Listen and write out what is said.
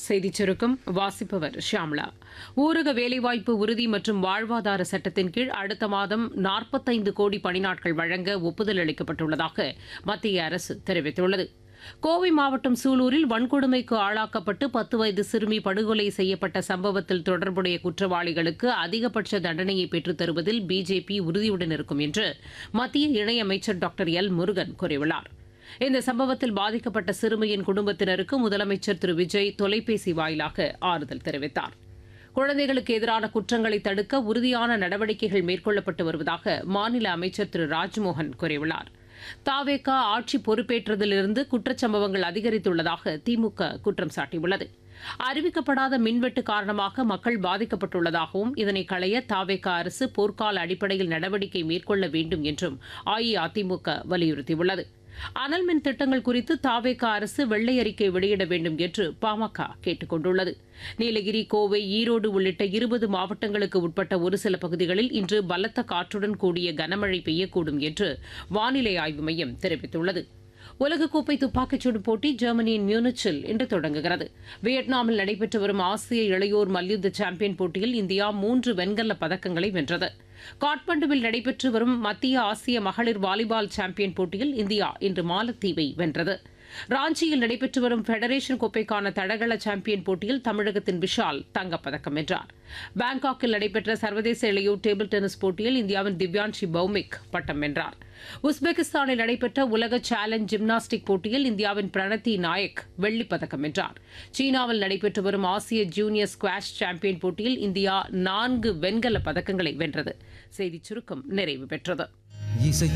செய்திச் சுருக்கம் வாசிப்பவர் ஷியாம்லா ஊரக வேலைவாய்ப்பு உறுதி மற்றும் வாழ்வாதார சட்டத்தின் கீழ் அடுத்த மாதம் நாற்பத்தைந்து கோடி பணிநாட்கள் வழங்க ஒப்புதல் அளிக்கப்பட்டுள்ளதாக மத்திய அரசு தெரிவித்துள்ளது கோவை மாவட்டம் சூலூரில் வன்கொடுமைக்கு ஆளாக்கப்பட்டு பத்து வயது சிறுமி படுகொலை செய்யப்பட்ட சம்பவத்தில் தொடர்புடைய குற்றவாளிகளுக்கு அதிகபட்ச தண்டனையை பெற்றுத் தருவதில் பிஜேபி உறுதியுடன் இருக்கும் என்று மத்திய இணையமைச்சர் டாக்டர் எல் முருகன் கூறியுள்ளார் இந்த சம்பவத்தில் பாதிக்கப்பட்ட சிறுமியின் குடும்பத்தினருக்கு முதலமைச்சர் திரு விஜய் தொலைபேசி வாயிலாக ஆறுதல் தெரிவித்தார் குழந்தைகளுக்கு எதிரான குற்றங்களை தடுக்க உறுதியான நடவடிக்கைகள் மேற்கொள்ளப்பட்டு வருவதாக மாநில அமைச்சர் திரு ராஜ்மோகன் கூறியுள்ளார் தாவேகா ஆட்சி பொறுப்பேற்றதிலிருந்து குற்றச்சம்பவங்கள் அதிகரித்துள்ளதாக திமுக குற்றம் சாட்டியுள்ளது அறிவிக்கப்படாத மின்வெட்டு காரணமாக மக்கள் பாதிக்கப்பட்டுள்ளதாகவும் இதனை களைய தாவேகா அரசு போர்க்கால அடிப்படையில் நடவடிக்கை மேற்கொள்ள வேண்டும் என்றும் அஇஅதிமுக வலியுறுத்தியுள்ளது அனல் மின் திட்டங்கள் குறித்து தாவேகா அரசு வெள்ளை அறிக்கை வெளியிட வேண்டும் என்று பாமக கேட்டுக் கொண்டுள்ளது நீலகிரி கோவை ஈரோடு உள்ளிட்ட இருபது மாவட்டங்களுக்கு உட்பட்ட ஒரு சில பகுதிகளில் இன்று பலத்த காற்றுடன் கூடிய கனமழை பெய்யக்கூடும் என்று வானிலை ஆய்வு மையம் தெரிவித்துள்ளது உலகக்கோப்பை துப்பாக்கிச் சுடும் போட்டி ஜெர்மனியின் மியூனிச்சில் இன்று தொடங்குகிறது வியட்நாமில் நடைபெற்று வரும் ஆசிய இளையோர் மல்யுத்த சாம்பியன் போட்டியில் இந்தியா மூன்று வெண்கலப் பதக்கங்களை வென்றது காட்மண்டுவில் நடைபெற்று வரும் மத்திய ஆசிய மகளிர் வாலிபால் சாம்பியன் போட்டியில் இந்தியா இன்று மாலத்தீவை வென்றது ராஞ்சியில் நடைபெற்று வரும் ஃபெடரேஷன் கோப்பைக்கான தடகள சாம்பியன் போட்டியில் தமிழகத்தின் விஷால் தங்கப்பதக்கம் வென்றார் பாங்காக்கில் நடைபெற்ற சர்வதேச இளையோர் டேபிள் டென்னிஸ் போட்டியில் இந்தியாவின் திவ்யான்ஷி பௌமிக் பட்டம் வென்றார் உஸ்பெகிஸ்தானில் நடைபெற்ற உலக சேலஞ்ச் ஜிம்னாஸ்டிக் போட்டியில் இந்தியாவின் பிரணத்தி நாயக் வெள்ளிப்பதக்கம் வென்றார் சீனாவில் நடைபெற்று வரும் ஆசிய ஜூனியர் ஸ்குவாஷ் சாம்பியன் போட்டியில் இந்தியா நான்கு வெண்கல பதக்கங்களை வென்றது செய்திச் சுருக்கம் நிறைவு பெற்றது இசை